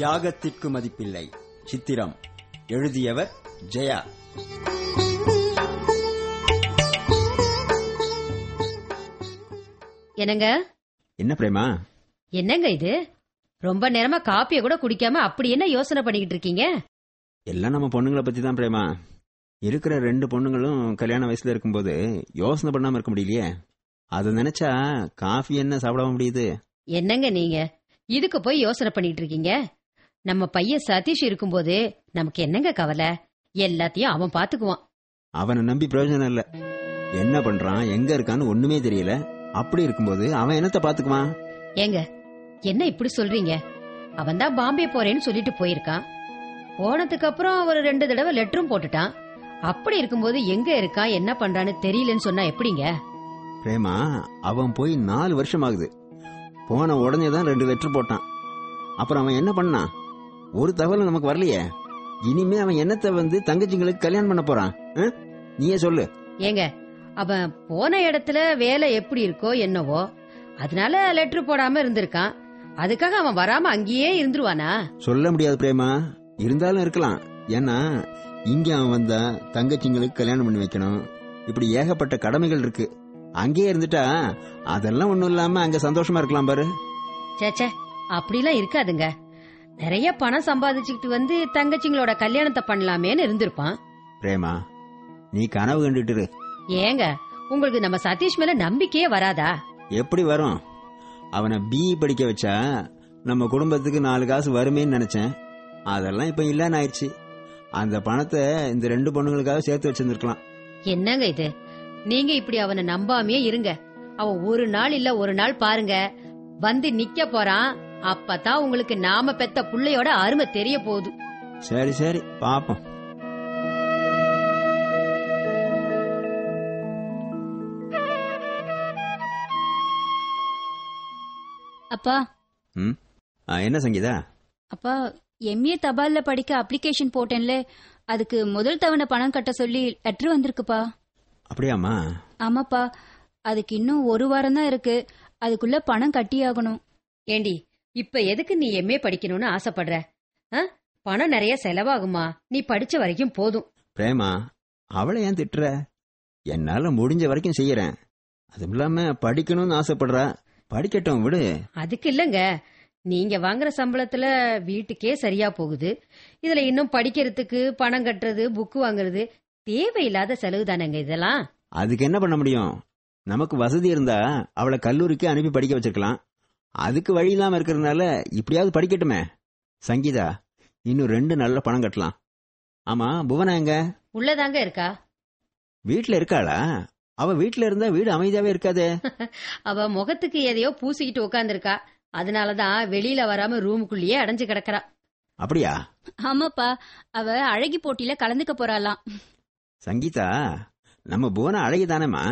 தியாகத்திற்கு மதிப்பில்லை சித்திரம் எழுதியவர் ஜெயா என்னங்க என்ன பிரேமா என்னங்க இது ரொம்ப நேரமா காப்பிய கூட குடிக்காம அப்படி என்ன யோசனை பண்ணிக்கிட்டு இருக்கீங்க எல்லாம் நம்ம பொண்ணுங்களை பத்தி தான் பிரேமா இருக்கிற ரெண்டு பொண்ணுங்களும் கல்யாண வயசுல இருக்கும்போது யோசனை பண்ணாம இருக்க முடியலையே அதை நினைச்சா காஃபி என்ன சாப்பிட முடியுது என்னங்க நீங்க இதுக்கு போய் யோசனை பண்ணிட்டு இருக்கீங்க நம்ம பையன் சதீஷ் இருக்கும்போது நமக்கு என்னங்க கவலை எல்லாத்தையும் அவன் பாத்துக்குவான் அவனை நம்பி பிரயோஜனம் இல்ல என்ன பண்றான் எங்க இருக்கான்னு ஒண்ணுமே தெரியல அப்படி இருக்கும்போது அவன் என்னத்த பாத்துக்குவான் ஏங்க என்ன இப்படி சொல்றீங்க அவன் தான் பாம்பே போறேன்னு சொல்லிட்டு போயிருக்கான் போனதுக்கு அப்புறம் ஒரு ரெண்டு தடவை லெட்டரும் போட்டுட்டான் அப்படி இருக்கும்போது எங்க இருக்கான் என்ன பண்றான்னு தெரியலன்னு சொன்னா எப்படிங்க பிரேமா அவன் போய் நாலு வருஷம் ஆகுது போன உடனே தான் ரெண்டு லெட்டர் போட்டான் அப்புறம் அவன் என்ன பண்ணான் ஒரு தகவல் நமக்கு வரலையே இனிமே அவன் என்னத்த வந்து தங்கச்சிங்களுக்கு கல்யாணம் பண்ண போறான் ஆ? நீயே சொல்லு ஏங்க அவன் போன இடத்துல வேலை எப்படி இருக்கோ என்னவோ அதனால லெட்டர் போடாம இருந்திருக்கான் அதுக்காக அவன் வராம அங்கேயே இருந்துருவானா சொல்ல முடியாது பிரேமா இருந்தாலும் இருக்கலாம் ஏன்னா இங்க அவன் வந்தா தங்கச்சிங்களுக்கு கல்யாணம் பண்ணி வைக்கணும் இப்படி ஏகப்பட்ட கடமைகள் இருக்கு அங்கேயே இருந்துட்டா அதெல்லாம் ஒண்ணும் இல்லாம அங்க சந்தோஷமா இருக்கலாம் பாரு சேச்சே அப்படிலாம் இருக்காதுங்க நிறைய பணம் சம்பாதிச்சுக்கிட்டு வந்து தங்கச்சிங்களோட கல்யாணத்தை பண்ணலாமேன்னு இருந்திருப்பான் பிரேமா நீ கனவு கண்டுட்டு இரு. ஏங்க உங்களுக்கு நம்ம சதீஷ் மேல நம்பிக்கையே வராதா எப்படி வரும் அவனை பிஇ படிக்க வச்சா நம்ம குடும்பத்துக்கு நாலு காசு வருமேன்னு நினைச்சேன் அதெல்லாம் இப்ப இல்லன்னு ஆயிடுச்சு அந்த பணத்தை இந்த ரெண்டு பொண்ணுங்களுக்காக சேர்த்து வச்சிருந்துருக்கலாம் என்னங்க இது நீங்க இப்படி அவனை நம்பாமையே இருங்க அவன் ஒரு நாள் இல்ல ஒரு நாள் பாருங்க வந்து நிக்க போறான் அப்பதான் உங்களுக்கு நாம பெத்த புள்ளையோட அருமை தெரிய போகுது சரி சரி பாப்போம் அப்பா ம் ஆ, என்ன சங்கீதா அப்பா எம்ஏ தபால்ல படிக்க அப்ளிகேஷன் போட்டேன்ல அதுக்கு முதல் தவணை பணம் கட்ட சொல்லி லெட்டர் வந்திருக்குப்பா அப்படியாம்மா ஆமாப்பா அதுக்கு இன்னும் ஒரு வாரம் தான் இருக்கு அதுக்குள்ள பணம் கட்டியாகணும் ஏண்டி இப்ப எதுக்கு நீ எம்ஏ படிக்கணும்னு ஆசைப்படுற ஆ? பணம் நிறைய செலவாகுமா நீ படிச்ச வரைக்கும் போதும் பிரேமா அவளை ஏன் திட்டுற என்னால முடிஞ்ச வரைக்கும் செய்யறேன் அதுவும் இல்லாம படிக்கணும்னு ஆசைப்படுறா படிக்கட்டும் விடு அதுக்கு இல்லங்க நீங்க வாங்குற சம்பளத்துல வீட்டுக்கே சரியா போகுது இதுல இன்னும் படிக்கிறதுக்கு பணம் கட்டுறது புக்கு வாங்குறது தேவையில்லாத செலவு தானேங்க இதெல்லாம் அதுக்கு என்ன பண்ண முடியும் நமக்கு வசதி இருந்தா அவளை கல்லூரிக்கு அனுப்பி படிக்க வச்சிருக்கலாம் அதுக்கு வழி இல்லாம இருக்கிறதுனால இப்படியாவது படிக்கட்டுமே சங்கீதா இன்னும் ரெண்டு நல்ல பணம் கட்டலாம் ஆமா புவனா எங்க உள்ளதாங்க இருக்கா வீட்ல இருக்காளா அவ வீட்ல இருந்தா வீடு அமைதியாவே இருக்காதே அவ முகத்துக்கு எதையோ பூசிக்கிட்டு உட்காந்துருக்கா அதனாலதான் வெளியில வராம ரூமுக்குள்ளேயே அடைஞ்சு கிடக்குறா அப்படியா ஆமாப்பா அவ அழகி போட்டியில கலந்துக்க போறாளாம் சங்கீதா நம்ம புவனா அழகிதானேம்மா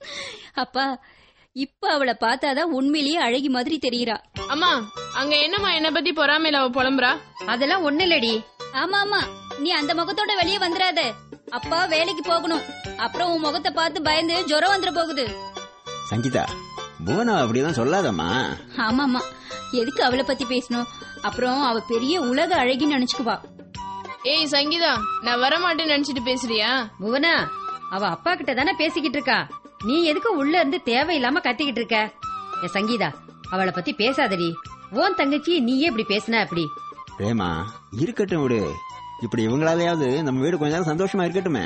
அப்பா இப்ப அவளை பார்த்தாதான் உண்மையிலேயே அழகி மாதிரி தெரியறா அம்மா அங்க என்னம்மா என்ன பத்தி பொறாமையில அவ புலம்புறா அதெல்லாம் ஒண்ணு இல்லடி ஆமா ஆமா நீ அந்த முகத்தோட வெளியே வந்துடாத அப்பா வேலைக்கு போகணும் அப்புறம் உன் முகத்தை பார்த்து பயந்து ஜுரம் வந்துட போகுது சங்கீதா புவனா அப்படிலாம் சொல்லாதம்மா ஆமாமா எதுக்கு அவளை பத்தி பேசணும் அப்புறம் அவ பெரிய உலக அழகின்னு நினைச்சுக்குவா ஏய் சங்கீதா நான் வரமாட்டேன்னு நினைச்சிட்டு பேசுறியா புவனா அவ அப்பா கிட்ட தானே பேசிக்கிட்டு இருக்கா நீ எதுக்கு உள்ள இருந்து தேவையில்லாம கத்திக்கிட்டு இருக்க ஏ சங்கீதா அவளை பத்தி பேசாதடி உன் தங்கச்சி நீயே இப்படி பேசினா அப்படி பிரேமா இருக்கட்டும் விடு இப்படி இவங்களாலேயாவது நம்ம வீடு கொஞ்ச நேரம் சந்தோஷமா இருக்கட்டுமே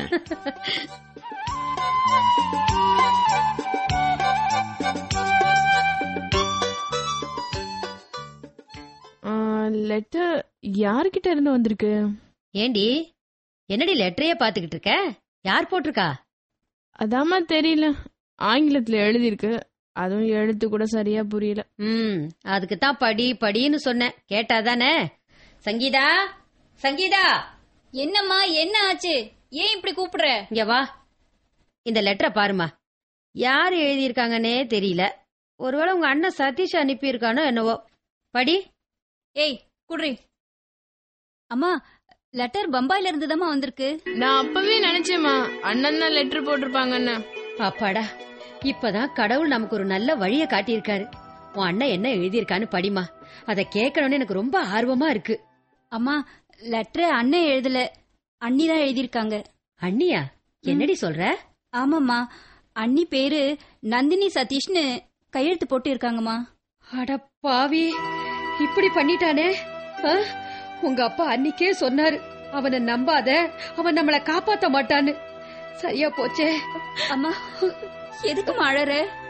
லெட்டர் யார்கிட்ட இருந்து வந்திருக்கு ஏண்டி என்னடி லெட்டரையே பாத்துக்கிட்டு இருக்க யார் போட்டிருக்கா அதாம்மா தெரியல ஆங்கிலத்துல எழுதியிருக்கு அதுவும் எழுத்து கூட சரியா புரியல ம் அதுக்கு தான் படி படின்னு சொன்னேன் கேட்டாதானே சங்கீதா சங்கீதா என்னம்மா என்ன ஆச்சு ஏன் இப்படி கூப்பிடுற இங்க வா இந்த லெட்டரை பாருமா யார் எழுதியிருக்காங்கன்னே தெரியல ஒருவேளை உங்க அண்ணன் சதீஷ் அனுப்பியிருக்கானோ என்னவோ படி ஏய் குடுறி அம்மா லெட்டர் பம்பாயில இருந்து வந்திருக்கு நான் அப்பவே நினைச்சேம்மா அண்ணன் தான் லெட்டர் போட்டிருப்பாங்கன்னு அப்பாடா இப்பதான் கடவுள் நமக்கு ஒரு நல்ல வழிய காட்டியிருக்காரு உன் அண்ணன் என்ன எழுதியிருக்கான்னு படிமா அதை கேட்கணும்னு எனக்கு ரொம்ப ஆர்வமா இருக்கு அம்மா லெட்டர் அண்ணன் எழுதல அண்ணி தான் எழுதியிருக்காங்க அண்ணியா என்னடி சொல்ற ஆமாம்மா அண்ணி பேரு நந்தினி சதீஷ்னு கையெழுத்து போட்டு இருக்காங்கம்மா அட பாவி இப்படி பண்ணிட்டானே ஆ? உங்க அப்பா அன்னிக்கே சொன்னாரு அவனை நம்பாத அவன் நம்மள காப்பாத்த மாட்டான்னு சரியா போச்சே அம்மா எதுக்குமா அழற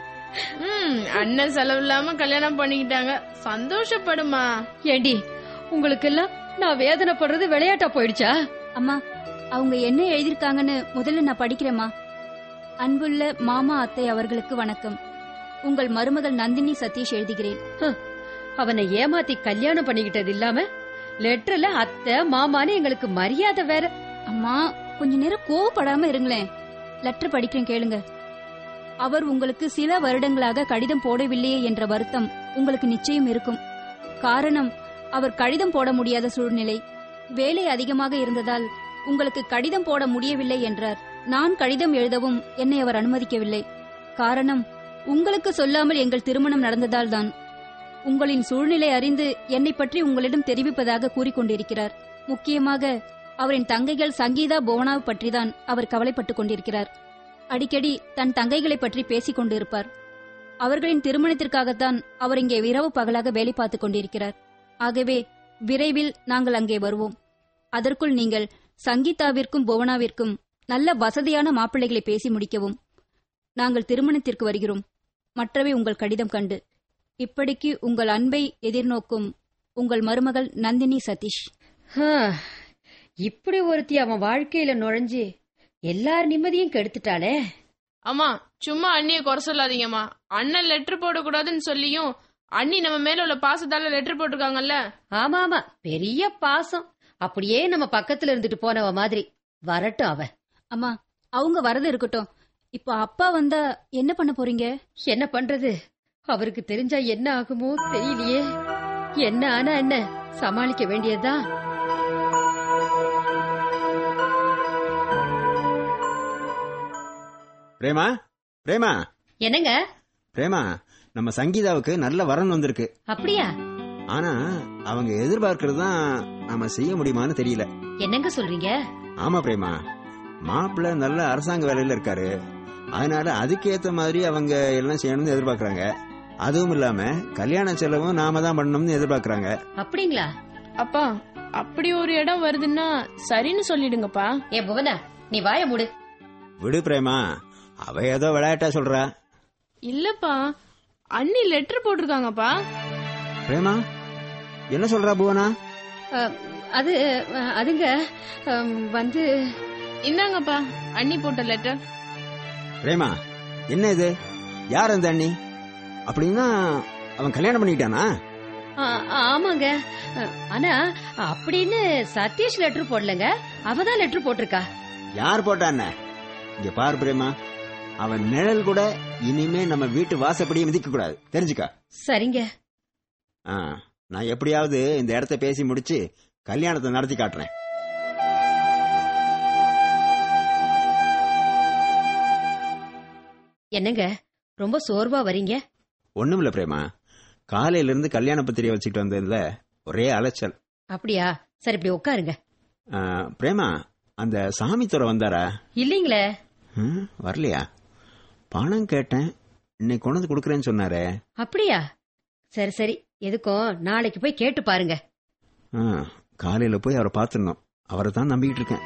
ம் அண்ணன் செலவு இல்லாம கல்யாணம் பண்ணிக்கிட்டாங்க சந்தோஷப்படுமா ஏண்டி உங்களுக்கு எல்லாம் நான் வேதனைப்படுறது விளையாட்டா போயிடுச்சா அம்மா அவங்க என்ன எழுதியிருக்காங்கன்னு முதல்ல நான் படிக்கிறேம்மா அன்புள்ள மாமா அத்தை அவர்களுக்கு வணக்கம் உங்கள் மருமகள் நந்தினி சதீஷ் எழுதுகிறேன் அவனை ஏமாத்தி கல்யாணம் பண்ணிக்கிட்டது இல்லாம லெட்டர்ல அத்தை மாமான்னு எங்களுக்கு மரியாதை வேற அம்மா கொஞ்ச நேரம் கோவப்படாம இருங்களேன் லெட்டர் படிக்கிறேன் கேளுங்க அவர் உங்களுக்கு சில வருடங்களாக கடிதம் போடவில்லையே என்ற வருத்தம் உங்களுக்கு நிச்சயம் இருக்கும் காரணம் அவர் கடிதம் போட முடியாத சூழ்நிலை வேலை அதிகமாக இருந்ததால் உங்களுக்கு கடிதம் போட முடியவில்லை என்றார் நான் கடிதம் எழுதவும் என்னை அவர் அனுமதிக்கவில்லை காரணம் உங்களுக்கு சொல்லாமல் எங்கள் திருமணம் நடந்ததால் தான் உங்களின் சூழ்நிலை அறிந்து என்னை பற்றி உங்களிடம் தெரிவிப்பதாக கூறிக்கொண்டிருக்கிறார் முக்கியமாக அவரின் தங்கைகள் சங்கீதா புவனாவை பற்றிதான் அவர் கவலைப்பட்டுக் கொண்டிருக்கிறார் அடிக்கடி தன் தங்கைகளை பற்றி பேசிக் கொண்டிருப்பார் அவர்களின் திருமணத்திற்காகத்தான் அவர் இங்கே இரவு பகலாக வேலை பார்த்துக் கொண்டிருக்கிறார் ஆகவே விரைவில் நாங்கள் அங்கே வருவோம் அதற்குள் நீங்கள் சங்கீதாவிற்கும் புவனாவிற்கும் நல்ல வசதியான மாப்பிள்ளைகளை பேசி முடிக்கவும் நாங்கள் திருமணத்திற்கு வருகிறோம் மற்றவை உங்கள் கடிதம் கண்டு இப்படிக்கு உங்கள் அன்பை எதிர்நோக்கும் உங்கள் மருமகள் நந்தினி சதீஷ் ஆ, இப்படி ஒருத்தி அவன் வாழ்க்கையில நுழைஞ்சு எல்லார் நிம்மதியும் கெடுத்துட்டாளே அம்மா சும்மா அண்ணிய குறை சொல்லாதீங்கம்மா அண்ணன் லெட்டர் போடக்கூடாதுன்னு சொல்லியும் அண்ணி நம்ம மேல உள்ள பாசத்தால லெட்டர் போட்டிருக்காங்கல்ல ஆமா ஆமா பெரிய பாசம் அப்படியே நம்ம பக்கத்துல இருந்துட்டு போனவ மாதிரி வரட்டும் அவ அம்மா அவங்க வரது இருக்கட்டும் இப்போ அப்பா வந்தா என்ன பண்ண போறீங்க என்ன பண்றது அவருக்கு தெரிஞ்சா என்ன ஆகுமோ தெரியலையே என்ன ஆனா என்ன சமாளிக்க வேண்டியதுதான் பிரேமா பிரேமா என்னங்க பிரேமா நம்ம சங்கீதாவுக்கு நல்ல வரன் வந்திருக்கு அப்படியா ஆனா அவங்க எதிர்பார்க்கறது தான் நாம செய்ய முடியுமான்னு தெரியல என்னங்க சொல்றீங்க ஆமா பிரேமா மாப்பிள்ளை நல்ல அரசாங்க வேலையில இருக்காரு அதனால அதுக்கேத்த மாதிரி அவங்க எல்லாம் செய்யணும்னு எதிர்பார்க்கறாங்க அதுவும் இல்லாம கல்யாண செலவும் நாம தான் பண்ணணும்னு எதிர்பார்க்கறாங்க அப்படிங்களா அப்பா அப்படி ஒரு இடம் வருதுன்னா சரின்னு சொல்லிடுங்கப்பா ஏ புவனா நீ வாய மூடு விடு பிரேமா அவ ஏதோ விளையாட்டா சொல்றா இல்லப்பா அண்ணி லெட்டர் போட்டிருக்காங்கப்பா பிரேமா என்ன சொல்றா புவனா அஹ், அது அஹ், அதுங்க அஹ், வந்து இந்தாங்கப்பா அண்ணி போட்ட லெட்டர் பிரேமா என்ன இது யார் அந்த அண்ணி அப்படின்னா அவன் கல்யாணம் பண்ணிக்கிட்டானா ஆ- ஆமாங்க அஹ், ஆனா அப்படின்னு சதீஷ் லெட்டர் போடலங்க அவதான் லெட்டர் போட்டிருக்கா யார் போட்டான்னு இங்க பாரு பிரேமா அவன் நிழல் கூட இனிமே நம்ம வீட்டு வாசப்படியே மிதிக்க கூடாது தெரிஞ்சுக்க சரிங்க ஆ, நான் எப்படியாவது இந்த இடத்த பேசி முடிச்சு கல்யாணத்தை நடத்தி காட்டுறேன் என்னங்க ரொம்ப சோர்வா வரீங்க ஒண்ணுமில்ல பிரேமா காலையில இருந்து கல்யாண பத்திரிகை வச்சுட்டு வந்ததுல ஒரே அலைச்சல் அப்படியா சரி இப்படி உட்காருங்க ஆ, பிரேமா அந்த சாமித்துறை வந்தாரா இல்லீங்களே ம், வரலையா பணம் கேட்டேன் இன்னைக்கு கொண்டு வந்து கொடுக்குறேன்னு சொன்னாரே அப்படியா சரி சரி எதுக்கும் நாளைக்கு போய் கேட்டு பாருங்க ஆ, காலையில போய் அவரை பார்த்துடணும் அவரை தான் நம்பிக்கிட்டு இருக்கேன்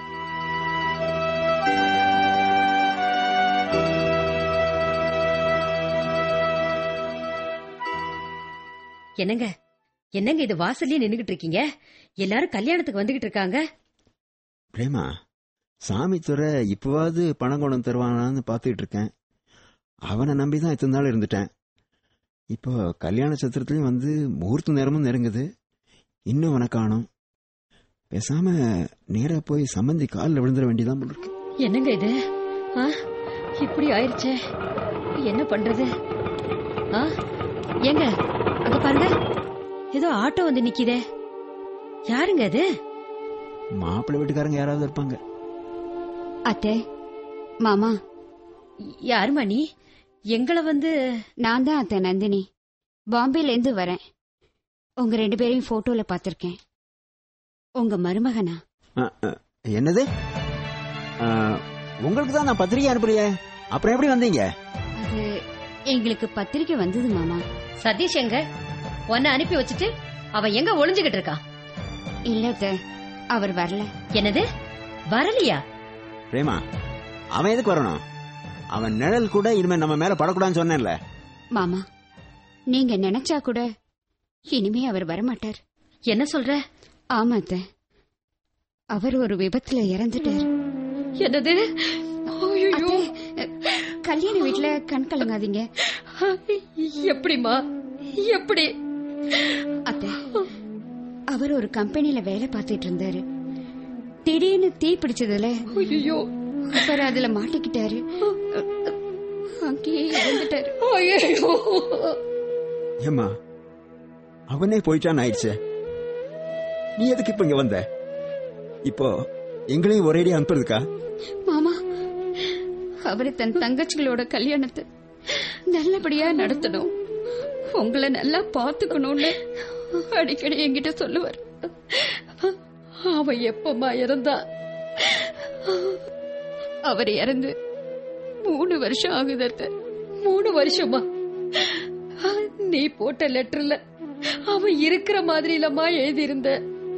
என்னங்க என்னங்க இது வாசல்லயே நின்னுகிட்டு இருக்கீங்க எல்லாரும் கல்யாணத்துக்கு வந்துகிட்டு இருக்காங்க பிரேமா சாமித்துறை இப்பவாவது பணம் கொண்டு வந்து தருவானான்னு பார்த்துக்கிட்டு இருக்கேன் அவனை நம்பி தான் இத்தனை நாள் இருந்துட்டேன் இப்போ கல்யாண சத்திரத்துலையும் வந்து முகூர்த்த நேரமும் நெருங்குது இன்னும் அவனை காணோம் பேசாம நேரா போய் சம்மந்தி காலில் விழுந்துட வேண்டியதான் போல இருக்கு என்னங்க இது ஆ, இப்படி ஆயிருச்சே என்ன பண்றது ஆ, ஏங்க அங்க பாருங்க ஏதோ ஆட்டோ வந்து நிக்குதே யாருங்க அது மாப்பிள்ளை வீட்டுக்காரங்க யாராவது இருப்பாங்க அத்தை மாமா யாருமா நீ எங்களை வந்து நான் தான் அத்தை நந்தினி பாம்பேல இருந்து வரேன் உங்க ரெண்டு பேரையும் போட்டோல பாத்திருக்கேன் உங்க மருமகனா அ, அ, என்னது அ, உங்களுக்கு தான் நான் பத்திரிக்கை அனுப்புறியே அப்புறம் எப்படி வந்தீங்க அது எங்களுக்கு பத்திரிக்கை வந்தது மாமா சதீஷ் எங்க உன்னை அனுப்பி வச்சுட்டு அவன் எங்க ஒளிஞ்சுகிட்டு இருக்கான் இல்ல அத்தை அவர் வரல என்னது வரலையா பிரேமா அவன் எதுக்கு வரணும் அவன் நிழல் கூட இனிமே நம்ம மேல படக்கூடாதுன்னு சொன்னேன்ல மாமா நீங்க நினைச்சா கூட இனிமே அவர் வரமாட்டார் என்ன சொல்ற ஆமா அத்தை அவர் ஒரு விபத்துல இறந்துட்டார் என்னது ஐயோ அத்தை, கல்யாண வீட்டுல கண் கலங்காதீங்க எப்படிமா எப்படி அத்தை அவர் ஒரு கம்பெனில வேலை பார்த்துட்டு இருந்தாரு திடீர்னு தீ பிடிச்சதுல ஐயோ அவர் அதுல மாட்டிக்கிட்டாரு அங்கேயே இறந்துட்டாரு ஐயோ ஏம்மா அவனே போயிட்டான் ஆயிடுச்சே நீ எதுக்கு இப்ப இங்க வந்த இப்போ எங்களையும் ஒரேடி அனுப்புறதுக்கா மாமா அவரு தன் தங்கச்சிகளோட கல்யாணத்தை நல்லபடியா நடத்தணும் உங்களை நல்லா பாத்துக்கணும்னு அடிக்கடி என்கிட்ட சொல்லுவார் அவன் எப்பமா இறந்தா அவர் இறந்து மூணு வருஷம் ஆகுது அத்தை. மூணு வருஷமா நீ போட்ட லெட்டர்ல அவன் இருக்கிற மாதிரி இல்லம்மா எழுதியிருந்த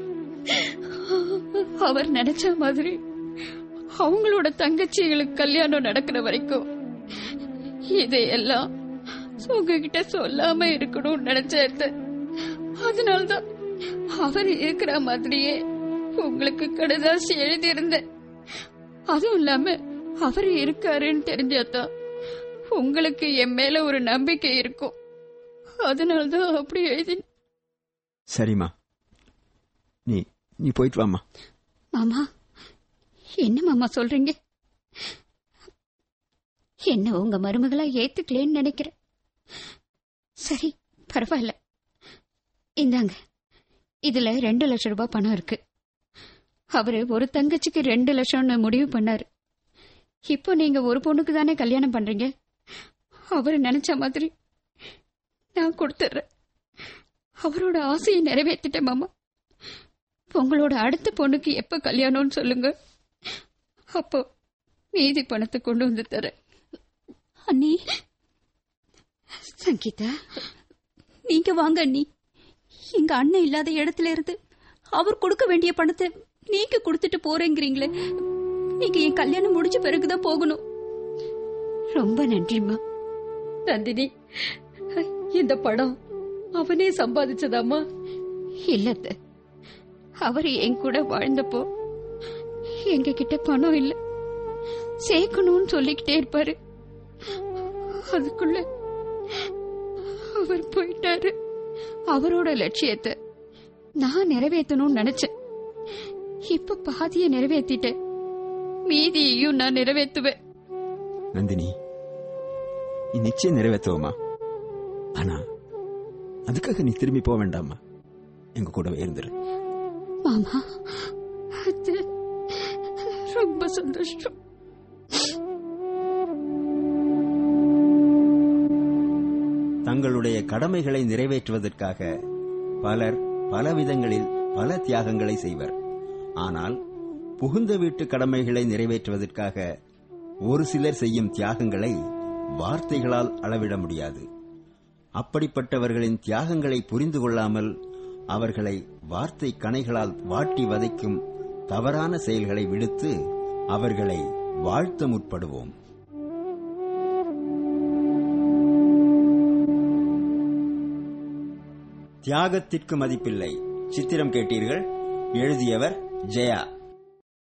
அவர் நினைச்ச மாதிரி அவங்களோட தங்கச்சிகளுக்கு கல்யாணம் நடக்கிற வரைக்கும் இதையெல்லாம் உங்ககிட்ட சொல்லாம இருக்கணும்னு நினைச்சேன் அதனால்தான் அவர் இருக்கிற மாதிரியே உங்களுக்கு கடுதாசி எழுதியிருந்தேன் அதுவும் இல்லாம அவர் இருக்காருன்னு தெரிஞ்சாதான் உங்களுக்கு என் மேல ஒரு நம்பிக்கை இருக்கும் அதனால்தான் அப்படி எழுதி சரிம்மா நீ நீ போயிட்டு வாம்மா மாமா என்ன மாமா சொல்றீங்க என்ன உங்க மருமகளா ஏத்துக்கலேன்னு நினைக்கிறேன் சரி பரவாயில்ல இந்தாங்க இதுல ரெண்டு லட்சம் ரூபாய் பணம் இருக்கு அவரு ஒரு தங்கச்சிக்கு ரெண்டு லட்சம்னு முடிவு பண்ணாரு இப்போ நீங்க ஒரு பொண்ணுக்கு தானே கல்யாணம் பண்றீங்க அவரு நினைச்ச மாதிரி நான் கொடுத்துட்றேன் அவரோட ஆசையை நிறைவேற்றிட்டேன் மாமா உங்களோட அடுத்த பொண்ணுக்கு எப்ப கல்யாணம்னு சொல்லுங்க அப்போ மீதி பணத்தை கொண்டு வந்து தரேன் அண்ணி சங்கீதா நீங்க வாங்க அண்ணி எங்க அண்ணன் இல்லாத இடத்துல இருந்து அவர் கொடுக்க வேண்டிய பணத்தை நீங்க கொடுத்துட்டு போறேங்கிறீங்களே நீங்க என் கல்யாணம் முடிஞ்ச பிறகுதான் போகணும் ரொம்ப நன்றிம்மா நந்தினி இந்த படம் அவனே சம்பாதிச்சதாமா இல்லத்த அவர் என் கூட வாழ்ந்தப்போ எங்க கிட்ட பணம் இல்ல சேர்க்கணும்னு சொல்லிக்கிட்டே இருப்பாரு அதுக்குள்ள அவர் போயிட்டாரு அவரோட லட்சியத்தை நான் நிறைவேற்றணும்னு நினைச்சேன் இப்ப பாதிய நிறைவேத்திட்டேன் மீதியையும் நான் நிறைவேத்துவேன் நந்தினி நீ நிச்சயம் நிறைவேற்றுவோமா ஆனா அதுக்காக நீ திரும்பி போக வேண்டாமா எங்க கூடவே இருந்துரு மாமா அது ரொம்ப சந்தோஷம் தங்களுடைய கடமைகளை நிறைவேற்றுவதற்காக பலர் பல விதங்களில் பல தியாகங்களை செய்வர் ஆனால் புகுந்த வீட்டு கடமைகளை நிறைவேற்றுவதற்காக ஒரு சிலர் செய்யும் தியாகங்களை வார்த்தைகளால் அளவிட முடியாது அப்படிப்பட்டவர்களின் தியாகங்களை புரிந்து கொள்ளாமல் அவர்களை வார்த்தை கணைகளால் வாட்டி வதைக்கும் தவறான செயல்களை விடுத்து அவர்களை வாழ்த்த முற்படுவோம் தியாகத்திற்கு மதிப்பில்லை சித்திரம் கேட்டீர்கள் எழுதியவர் ஜெயா